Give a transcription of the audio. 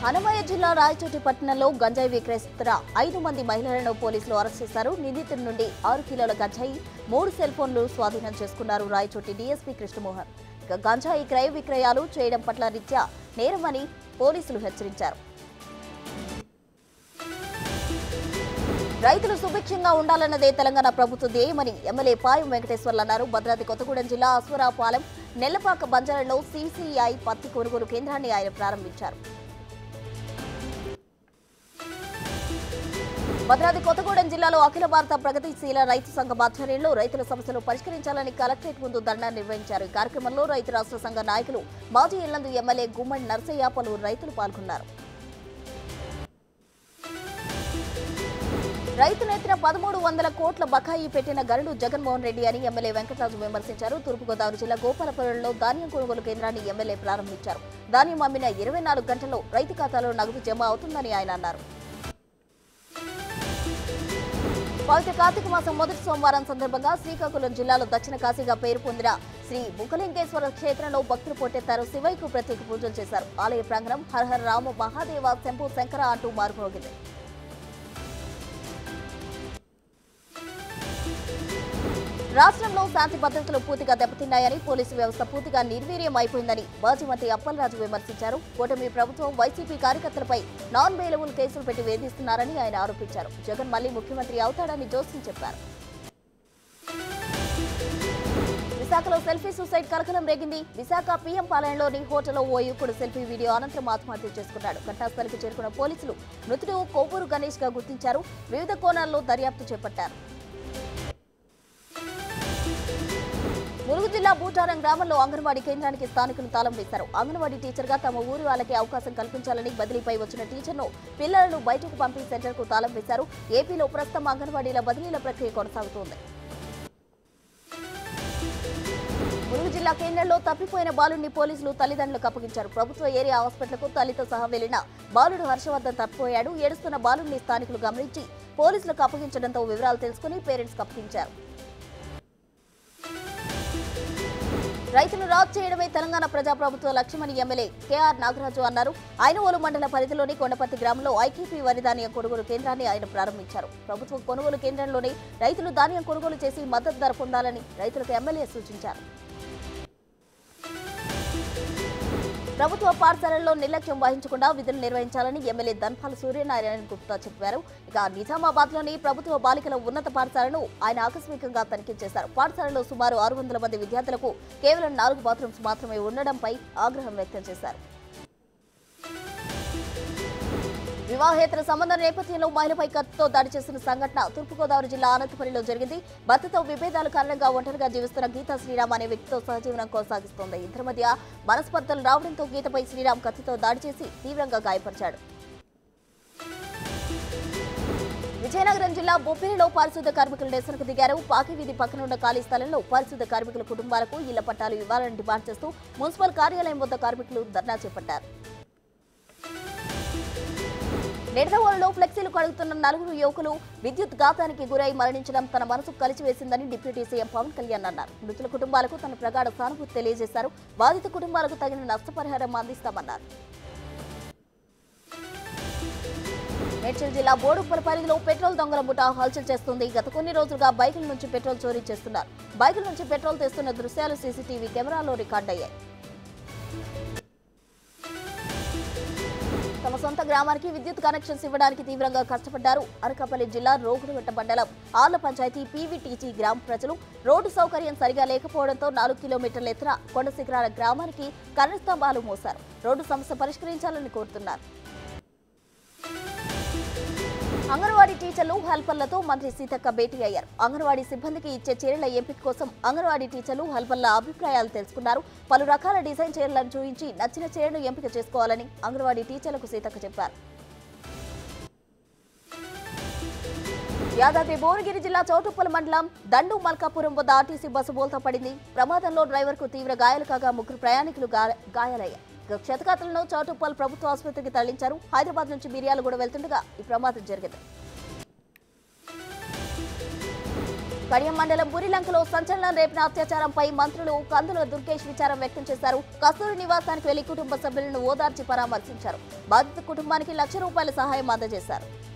అన్నమయ్య జిల్లా రాయచోటి పట్టణంలో గంజాయి విక్రయిస్తున్న ఐదు మంది మహిళలను పోలీసులు అరెస్ట్ చేశారు నిందితుడి నుండి ఆరు కిలోల గంజాయి మూడు సెల్ ఫోన్లు స్వాధీనం చేసుకున్నారు రాయచోటి డీఎస్పీ కృష్ణమోహన్ ఇక గంజాయి క్రయ విక్రయాలు చేయడం పట్ల రీత్యా నేరమని పోలీసులు హెచ్చరించారు రైతులు సుభిక్షంగా ఉండాలన్నదే తెలంగాణ ప్రభుత్వ ధ్యేయమని ఎమ్మెల్యే పాయం వెంకటేశ్వర్లు అన్నారు భద్రాద్రి కొత్తగూడెం జిల్లా అశ్వరాపాలెం నెల్లపాక బంజారాలో సీసీఐ పత్తి కొనుగోలు కేంద్రాన్ని ఆయన ప్రారంభించారు భద్రాద్రి కొత్తగూడెం జిల్లాలో అఖిల భారత ప్రగతిశీల రైతు సంఘం ఆధ్వర్యంలో రైతుల సమస్యలు పరిష్కరించాలని కలెక్టరేట్ ముందు ధర్నా నిర్వహించారు ఈ కార్యక్రమంలో రైతు రాష్ట్ర సంఘ నాయకులు మాజీ ఇల్లందు ఎమ్మెల్యే గుమ్మడి నర్సయ్య పలువురు రైతులు పాల్గొన్నారు రైతునెత్తిన పదమూడు వందల కోట్ల బకాయి పెట్టిన గరుడు జగన్మోహన్ రెడ్డి అని ఎమ్మెల్యే వెంకటరాజు విమర్శించారు తూర్పుగోదావరి జిల్లా గోపాలపురంలో ధాన్యం కొనుగోలు కేంద్రాన్ని ఎమ్మెల్యే ప్రారంభించారు ధాన్యం అమ్మిన ఇరవై నాలుగు గంటల్లో రైతు ఖాతాలో నగదు జమ అవుతుందని ఆయన అన్నారు పవిత్ర కార్తీక మాసం మొదటి సోమవారం సందర్భంగా శ్రీకాకుళం జిల్లాలో దక్షిణ కాశీగా పేరు పొందిన శ్రీ ముఖలింగేశ్వర క్షేత్రంలో భక్తులు పోటెత్తారు శివయ్యకు ప్రత్యేక పూజలు చేశారు ఆలయ ప్రాంగణం హరహర రామ మహాదేవ శంభు శంకర అంటూ మారుమోగింది రాష్ట్రంలో శాంతి భద్రతలు పూర్తిగా దెబ్బతిన్నాయని పోలీసు వ్యవస్థ పూర్తిగా నిర్వీర్యం అయిపోయిందని మాజీ మంత్రి అప్పలరాజు విమర్శించారు కూటమి ప్రభుత్వం వైసీపీ కార్యకర్తలపై నాన్ బెయిలబుల్ కేసులు పెట్టి వేధిస్తున్నారని ఆయన ఆరోపించారు జగన్ మళ్లీ ముఖ్యమంత్రి అవుతాడని జోస్యం చెప్పారు విశాఖలో సెల్ఫీ సూసైడ్ కలకలం రేగింది విశాఖ పీఎం పాలనలోని హోటల్లో ఓ యువకుడు సెల్ఫీ వీడియో అనంతరం ఆత్మహత్య చేసుకున్నాడు ఘటనాస్థలికి చేరుకున్న పోలీసులు మృతుడు కోవూరు గణేష్ గా గుర్తించారు వివిధ కోణాల్లో దర్యాప్తు చేపట్టారు ములుగు జిల్లా బూటారం గ్రామంలో అంగన్వాడీ కేంద్రానికి స్థానికులు తాళం వేశారు అంగన్వాడీ టీచర్ గా తమ ఊరి వాళ్ళకి అవకాశం కల్పించాలని బదిలీపై వచ్చిన టీచర్ను పిల్లలను బయటకు పంపి సెంటర్కు తాళం వేశారు ఏపీలో ప్రస్తుతం అంగన్వాడీల బదిలీల ప్రక్రియ కొనసాగుతోంది ములుగు జిల్లా కేంద్రంలో తప్పిపోయిన బాలుడిని పోలీసులు తల్లిదండ్రులకు అప్పగించారు ప్రభుత్వ ఏరియా హాస్పిటల్కు తల్లితో సహా వెళ్లిన బాలుడు హర్షవర్ధన్ తప్పిపోయాడు ఏడుస్తున్న బాలుడిని స్థానికులు గమనించి పోలీసులకు అప్పగించడంతో వివరాలు తెలుసుకుని పేరెంట్స్ అప్పగించారు రైతులు రాజు చేయడమే తెలంగాణ ప్రజాప్రభుత్వ లక్ష్యమని ఎమ్మెల్యే కేఆర్ నాగరాజు అన్నారు ఐనవోలు మండల పరిధిలోని కొండపత్తి గ్రామంలో ఐకేపీ వరి ధాన్యం కొనుగోలు కేంద్రాన్ని ఆయన ప్రారంభించారు ప్రభుత్వ కొనుగోలు కేంద్రంలోనే రైతులు ధాన్యం కొనుగోలు చేసి మద్దతు ధర పొందాలని రైతులకు ఎమ్మెల్యే సూచించారు ప్రభుత్వ పాఠశాలల్లో నిర్లక్ష్యం వహించకుండా విధులు నిర్వహించాలని ఎమ్మెల్యే ధన్పాల్ సూర్యనారాయణ గుప్తా చెప్పారు ఇక నిజామాబాద్ లోని ప్రభుత్వ బాలికల ఉన్నత పాఠశాలను ఆయన ఆకస్మికంగా తనిఖీ చేశారు పాఠశాలలో సుమారు ఆరు వందల మంది విద్యార్థులకు కేవలం నాలుగు బాత్రూమ్స్ మాత్రమే ఉండడంపై ఆగ్రహం వ్యక్తం చేశారు వివాహేతర సంబంధం నేపథ్యంలో మహిళపై కత్తితో దాడి చేసిన సంఘటన తూర్పుగోదావరి జిల్లా అనంతపురిలో జరిగింది భర్తతో విభేదాల కారణంగా ఒంటరిగా జీవిస్తున్న గీతా శ్రీరామ్ అనే వ్యక్తితో సహజీవనం కొనసాగిస్తోంది ఇద్దరి మధ్య మనస్పర్ధలు రావడంతో గీతపై శ్రీరామ్ కత్తితో దాడి చేసి తీవ్రంగా గాయపరిచాడు విజయనగరం జిల్లా బొప్పిలిలో పారిశుద్ధ కార్మికులు నిరసనకు దిగారు పాకి వీధి పక్కనున్న ఖాళీ స్థలంలో పారిశుద్ధ కార్మికుల కుటుంబాలకు ఇళ్ల పట్టాలు ఇవ్వాలని డిమాండ్ చేస్తూ మున్సిపల్ కార్యాలయం వద్ద కార్మికులు ధర్నా చేపట్టారు నిడదవోలులో ఫ్లెక్సీలు కడుగుతున్న నలుగురు యువకులు విద్యుత్ ఘాతానికి గురై మరణించడం తన మనసు కలిచివేసిందని డిప్యూటీ సీఎం పవన్ కళ్యాణ్ అన్నారు మృతుల కుటుంబాలకు తన ప్రగాఢ సానుభూతి తెలియజేశారు బాధిత కుటుంబాలకు తగిన నష్టపరిహారం అందిస్తామన్నారు మేడ్చల్ జిల్లా బోడుప్పల పరిధిలో పెట్రోల్ దొంగల ముఠా హల్చల్ చేస్తుంది గత కొన్ని రోజులుగా బైకుల నుంచి పెట్రోల్ చోరీ చేస్తున్నారు బైకుల నుంచి పెట్రోల్ తెస్తున్న దృశ్యాలు సీసీటీవీ కెమెరాలో రికార్డయ్యాయి తమ సొంత గ్రామానికి విద్యుత్ కనెక్షన్స్ ఇవ్వడానికి తీవ్రంగా కష్టపడ్డారు అనకాపల్లి జిల్లా రోగుడుగట్ట మండలం ఆళ్ల పంచాయతీ పీవీటీజీ గ్రామ ప్రజలు రోడ్డు సౌకర్యం సరిగా లేకపోవడంతో నాలుగు కిలోమీటర్ల ఎత్తున కొండ శిఖరాల గ్రామానికి కరెంట్ స్తంభాలు మోశారు రోడ్డు సమస్య పరిష్కరించాలని కోరుతున్నారు అంగన్వాడీ టీచర్లు హెల్పర్లతో మంత్రి సీతక్క భేటీ అయ్యారు అంగన్వాడీ సిబ్బందికి ఇచ్చే చీరల ఎంపిక కోసం అంగన్వాడీ టీచర్లు హెల్పర్ల అభిప్రాయాలు తెలుసుకున్నారు పలు రకాల డిజైన్ చీరలను చూపించి నచ్చిన చీరను ఎంపిక చేసుకోవాలని అంగన్వాడీ టీచర్లకు సీతక్క చెప్పారు యాదాద్రి భువనగిరి జిల్లా చౌటుప్పల మండలం దండు మల్కాపురం వద్ద ఆర్టీసీ బస్సు బోల్తా పడింది ప్రమాదంలో డ్రైవర్కు తీవ్ర గాయాలు కాగా ముగ్గురు ప్రయాణికులు గా- గాయాలయ్యాయి ఇక క్షతగాత్రులను చౌటుప్పల్ ప్రభుత్వ ఆసుపత్రికి తరలించారు హైదరాబాద్ నుంచి మిర్యాలగూడ వెళ్తుండగా ఈ ప్రమాదం జరిగింది కడియం మండలం బురిలంకలో సంచలనం రేపిన అత్యాచారంపై మంత్రులు కందుల దుర్గేష్ విచారం వ్యక్తం చేశారు కస్తూరి నివాసానికి వెళ్లి కుటుంబ సభ్యులను ఓదార్చి పరామర్శించారు బాధిత కుటుంబానికి లక్ష రూపాయల సహాయం అందజేశారు